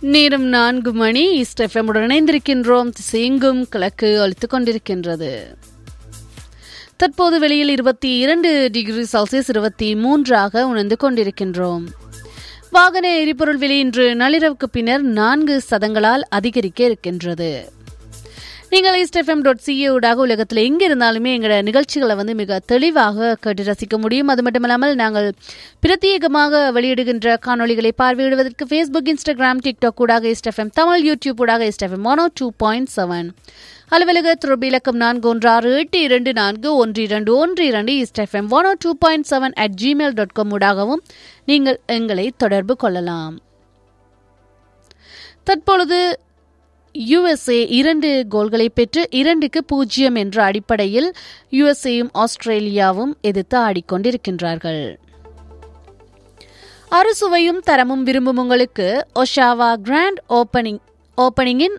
நேரம் நான்கு மணி ஈஸ்ட் எஃப்எம்முடன் இணைந்திருக்கின்றோம் திசையெங்கும் கிழக்கு அளித்துக் கொண்டிருக்கின்றது தற்போது வெளியில் இருபத்தி இரண்டு டிகிரி செல்சியஸ் இருபத்தி மூன்றாக உணர்ந்து கொண்டிருக்கின்றோம் வாகன எரிபொருள் விலை இன்று நள்ளிரவுக்கு பின்னர் நான்கு சதங்களால் அதிகரிக்க இருக்கின்றது நீங்கள் ஈஸ்ட் எஃப்எம் டாட் சிஏ ஊடாக உலகத்தில் எங்கே இருந்தாலுமே எங்களோட நிகழ்ச்சிகளை வந்து மிக தெளிவாக கேட்டு ரசிக்க முடியும் அது மட்டுமில்லாமல் நாங்கள் பிரத்யேகமாக வெளியிடுகின்ற காணொளிகளை பார்வையிடுவதற்கு ஃபேஸ்புக் இன்ஸ்டாகிராம் டிக்டாக் ஊடாக ஈஸ்ட் எஃப்எம் தமிழ் யூடியூப் ஊடாக east FM one two point seven அலுவலக தொடர்பு இலக்கம் நான்கு ஒன்று ஆறு எட்டு இரண்டு நான்கு ஒன்று இரண்டு ஒன்று இரண்டு east FM one two point seven at Gmail dot com ஊடாகவும் நீங்கள் எங்களை தொடர்பு கொள்ளலாம் தற்பொழுது யுஎஸ்ஏ இரண்டு கோல்களை பெற்று இரண்டுக்கு பூஜ்ஜியம் என்ற அடிப்படையில் யுஎஸ்ஏயும் ஆஸ்திரேலியாவும் எதிர்த்து ஆடிக்கொண்டிருக்கின்றார்கள் அறுசுவையும் தரமும் விரும்பும் உங்களுக்கு ஒஷாவா கிராண்ட் ஓப்பனிங் ஓப்பனிங்கின்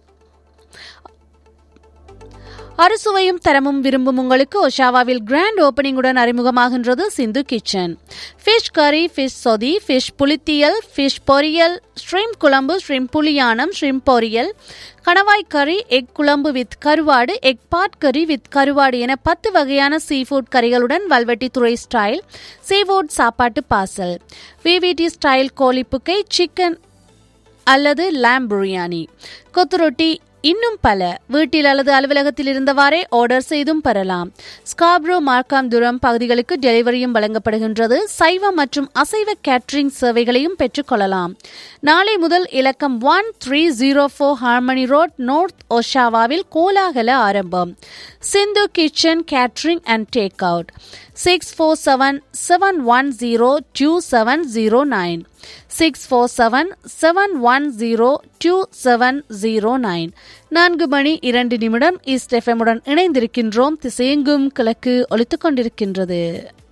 அறுசுவையும் தரமும் விரும்பும் உங்களுக்கு ஒஷாவாவில் கிராண்ட் ஓப்பனிங்குடன் அறிமுகமாகின்றது சிந்து கிச்சன் ஃபிஷ் கறி ஃபிஷ் சொதி ஃபிஷ் புளித்தியல் ஃபிஷ் பொரியல் ஸ்ட்ரீம் குழம்பு ஸ்ட்ரீம் புளியானம் ஸ்ட்ரீம் பொரியல் கணவாய் கறி எக் குழம்பு வித் கருவாடு எக் பாட் கறி வித் கருவாடு என பத்து வகையான சீ ஃபுட் கறிகளுடன் வல்வெட்டி துறை ஸ்டைல் சீஃபுட் சாப்பாட்டு பாசல் விவிடி ஸ்டைல் கோழிப்புக்கை சிக்கன் அல்லது லேம் பிரியாணி கொத்து ரொட்டி இன்னும் பல வீட்டில் அல்லது அலுவலகத்தில் இருந்தவாறே ஆர்டர் செய்தும் பெறலாம் ஸ்காப்ரோ மார்க்காம் துரம் பகுதிகளுக்கு டெலிவரியும் வழங்கப்படுகின்றது சைவ மற்றும் அசைவ கேட்டரிங் சேவைகளையும் பெற்றுக்கொள்ளலாம் நாளை முதல் இலக்கம் one three zero four Harmony Road North ஒஷாவாவில் கோலாகல ஆரம்பம் Sindhu kitchen catering and take out six four seven seven one zero two seven zero nine six four seven seven one zero two seven zero nine நான்கு மணி இரண்டு நிமிடம் east எஃப்எம்முடன் இணைந்திருக்கின்றோம் திசையெங்கும் கிழக்கு ஒலித்துக் கொண்டிருக்கின்றது